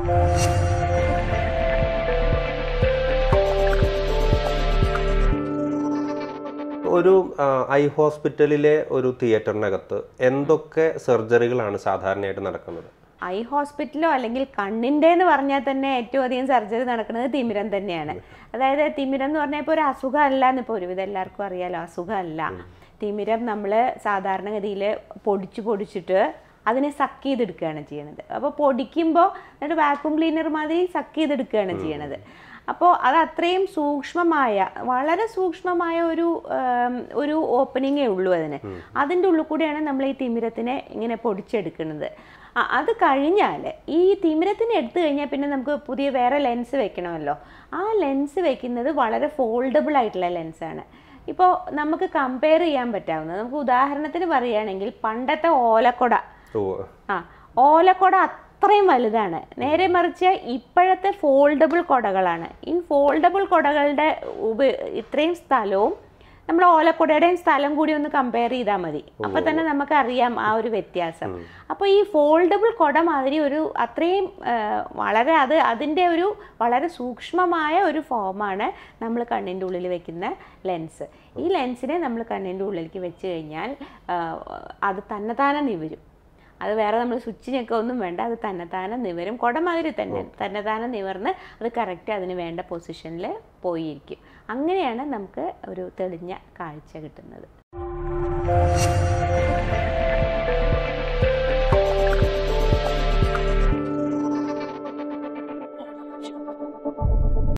ഒരു ആ, ഐ ഹോസ്പിറ്റലിലെ ഒരു തിയേറ്ററിനകത്ത് എന്തൊക്കെ സർജറികളാണ് സാധാരണയായിട്ട് നടക്കുന്നത് ഐ ഹോസ്പിറ്റലോ അല്ലെങ്കിൽ കണ്ണിൻ്റെ എന്ന് പറഞ്ഞാൽ തന്നെ ഏറ്റവും അധികം സർജറി നടക്കുന്നത് തിമിരം തന്നെയാണ് അതായത് തിമിരം എന്ന് പറഞ്ഞാൽ ഇപ്പോൾ ഒരു അസുഖമല്ല എന്ന് ഇപ്പോൾ ഒരുവിധം എല്ലാവർക്കും അറിയാലോ അസുഖമല്ല തിമിരം നമ്മൾ സാധാരണഗതിയിൽ പൊടിച്ച് പൊടിച്ചിട്ട് അതിനെ സക്ക് ചെയ്തെടുക്കുകയാണ് ചെയ്യുന്നത് അപ്പോൾ പൊടിക്കുമ്പോൾ എന്നിട്ട് വാക്യൂം ക്ലീനർ മാതിരി സക്ക് ചെയ്തെടുക്കുകയാണ് ചെയ്യണത് അപ്പോൾ അത് അത്രയും സൂക്ഷ്മമായ വളരെ സൂക്ഷ്മമായ ഒരു ആം, ഒരു ഓപ്പണിങ്ങേ ഉള്ളൂ അതിന് അതിൻ്റെ ഉള്ളിൽ കൂടെയാണ് നമ്മൾ ഈ തിമിരത്തിനെ ഇങ്ങനെ പൊടിച്ചെടുക്കുന്നത് ആ, അത് കഴിഞ്ഞാൽ ഈ തിമിരത്തിനെ എടുത്തു കഴിഞ്ഞാൽ പിന്നെ നമുക്ക് പുതിയ വേറെ ലെൻസ് വെക്കണമല്ലോ ആ ലെൻസ് വെക്കുന്നത് വളരെ ഫോൾഡബിൾ ആയിട്ടുള്ള ലെൻസാണ് ഇപ്പോൾ നമുക്ക് കമ്പയർ ചെയ്യാൻ പറ്റാവുന്നത് നമുക്ക് ഉദാഹരണത്തിന് പറയുകയാണെങ്കിൽ പണ്ടത്തെ ഓലക്കൊട ഓ ആ ഓലക്കൊട അത്രയും വലുതാണ് നേരെ മറിച്ച് ഇപ്പോഴത്തെ ഫോൾഡബിൾ കൊടകളാണ് ഈ ഫോൾഡബിൾ കൊടകളുടെ ഉപ ഇത്രയും സ്ഥലവും നമ്മൾ ഓലക്കൊടയുടെയും സ്ഥലം കൂടി ഒന്ന് കമ്പയർ ചെയ്താൽ മതി അപ്പൊ തന്നെ നമുക്കറിയാം ആ ഒരു വ്യത്യാസം അപ്പോൾ ഈ ഫോൾഡബിൾ കൊട മാതിരി ഒരു അത്രയും ആ, വളരെ അത് അതിൻ്റെ ഒരു വളരെ സൂക്ഷ്മമായ ഒരു ഫോമാണ് നമ്മൾ കണ്ണിൻ്റെ ഉള്ളിൽ വെക്കുന്ന ലെൻസ് ഈ ലെൻസിനെ നമ്മൾ കണ്ണിൻ്റെ ഉള്ളിലേക്ക് വെച്ച് കഴിഞ്ഞാൽ ആ, അത് തന്നെത്താനെ നിവരും അത് വേറെ നമ്മൾ സ്വിച്ച് ഞെക്കുക ഒന്നും വേണ്ട അത് തന്നെത്താനെ നിവരും കുടമാതിരി തന്നെ തന്നെത്താനെ നിവർന്ന് അത് കറക്റ്റ് അതിന് വേണ്ട പൊസിഷനിൽ പോയിരിക്കും അങ്ങനെയാണ് നമുക്ക് ഒരു തെളിഞ്ഞ കാഴ്ച കിട്ടുന്നത്